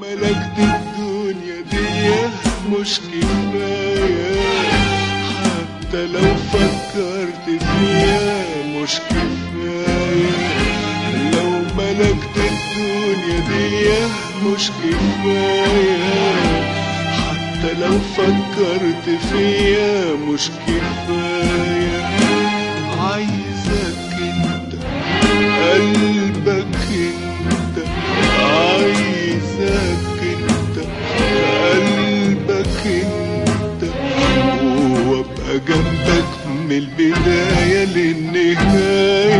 ملكت الدنيا دي مش كفاية حتى لو فكرت فيها مش كفاية لو ملكت الدنيا دي مش كفاية حتى لو فكرت فيها مش كفاية عايزك انت قلبك انت عايزك انت قلبك انت وابقى جنبك من البداية للنهاية